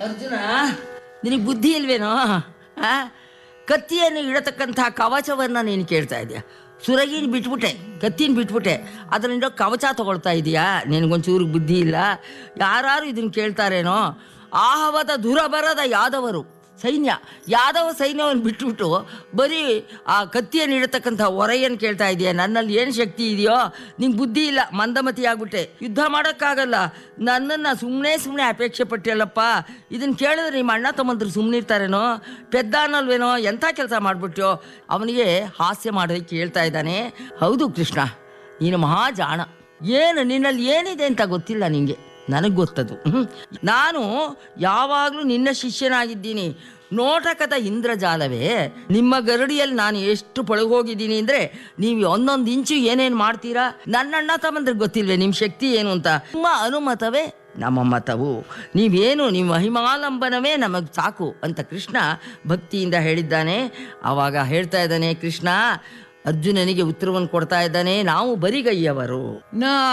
ಅರ್ಜುನ ನಿನಗೆ ಬುದ್ಧಿ ಇಲ್ವೇನೋ ಆ ಕತ್ತಿಯನ್ನು ಇಡತಕ್ಕಂಥ ಕವಚವನ್ನು ನೀನು ಕೇಳ್ತಾ ಇದೆಯಾ ಸುರಗಿನ ಬಿಟ್ಬಿಟ್ಟೆ ಕತ್ತಿನ ಬಿಟ್ಬಿಟ್ಟೆ ಅದರಿಂದ ಕವಚ ತಗೊಳ್ತಾ ಇದೀಯಾ ನಿನಗೊಂಚೂರು ಬುದ್ಧಿ ಇಲ್ಲ ಯಾರು ಇದನ್ನು ಕೇಳ್ತಾರೇನೋ ಆಹವದ ದುರಬರದ ಯಾದವರು ಸೈನ್ಯ ಯಾದವ ಸೈನ್ಯವನ್ನು ಬಿಟ್ಬಿಟ್ಟು ಬರೀ ಆ ಕತ್ತಿಯನ್ನು ಇಡತಕ್ಕಂಥ ಹೊರೆಯನ್ನು ಕೇಳ್ತಾ ಇದೆಯಾ ನನ್ನಲ್ಲಿ ಏನು ಶಕ್ತಿ ಇದೆಯೋ ನಿಂಗೆ ಬುದ್ಧಿ ಇಲ್ಲ ಮಂದಮತಿ ಆಗ್ಬಿಟ್ಟೆ ಯುದ್ಧ ಮಾಡೋಕ್ಕಾಗಲ್ಲ ನನ್ನನ್ನು ಸುಮ್ಮನೆ ಸುಮ್ಮನೆ ಅಪೇಕ್ಷೆ ಪಟ್ಟಿಯಲ್ಲಪ್ಪ ಇದನ್ನು ಕೇಳಿದ್ರೆ ನಿಮ್ಮ ಅಣ್ಣ ತಮ್ಮಂದ್ರು ಸುಮ್ಮನೆ ಇರ್ತಾರೇನೋ ಪೆದ್ದ ಅನ್ನಲ್ವೇನೋ ಎಂಥ ಕೆಲಸ ಮಾಡಿಬಿಟ್ಟು ಅವನಿಗೆ ಹಾಸ್ಯ ಮಾಡೋದಕ್ಕೆ ಕೇಳ್ತಾ ಇದ್ದಾನೆ ಹೌದು ಕೃಷ್ಣ ನೀನು ಮಹಾ ಜಾಣ ಏನು ನಿನ್ನಲ್ಲಿ ಏನಿದೆ ಅಂತ ಗೊತ್ತಿಲ್ಲ ನಿಂಗೆ ನನಗೆ ಗೊತ್ತದು ಹ್ಮ್. ನಾನು ಯಾವಾಗಲೂ ನಿನ್ನ ಶಿಷ್ಯನಾಗಿದ್ದೀನಿ ನೋಟಕದ ಇಂದ್ರಜಾಲವೇ ನಿಮ್ಮ ಗರಡಿಯಲ್ಲಿ ನಾನು ಎಷ್ಟು ಪಳಗೋಗಿದ್ದೀನಿ ಅಂದರೆ ನೀವು ಒಂದೊಂದು ಇಂಚು ಏನೇನು ಮಾಡ್ತೀರಾ ನನ್ನ ಅಣ್ಣ ತಮ್ಮಂದ್ರೆ ಗೊತ್ತಿಲ್ವೇ ನಿಮ್ಮ ಶಕ್ತಿ ಏನು ಅಂತ ನಿಮ್ಮ ಅನುಮತವೇ ನಮ್ಮ ಮತವು ನೀವೇನು ನಿಮ್ಮ ಮಹಿಮಾಲಂಬನವೇ ನಮಗೆ ಸಾಕು ಅಂತ ಕೃಷ್ಣ ಭಕ್ತಿಯಿಂದ ಹೇಳಿದ್ದಾನೆ ಆವಾಗ ಹೇಳ್ತಾ ಇದ್ದಾನೆ ಕೃಷ್ಣ ಅರ್ಜುನನಿಗೆ ಉತ್ತರವನ್ನು ಕೊಡ್ತಾ ಇದ್ದಾನೆ ನಾವು ಬರಿಗೈಯವರು ನಾ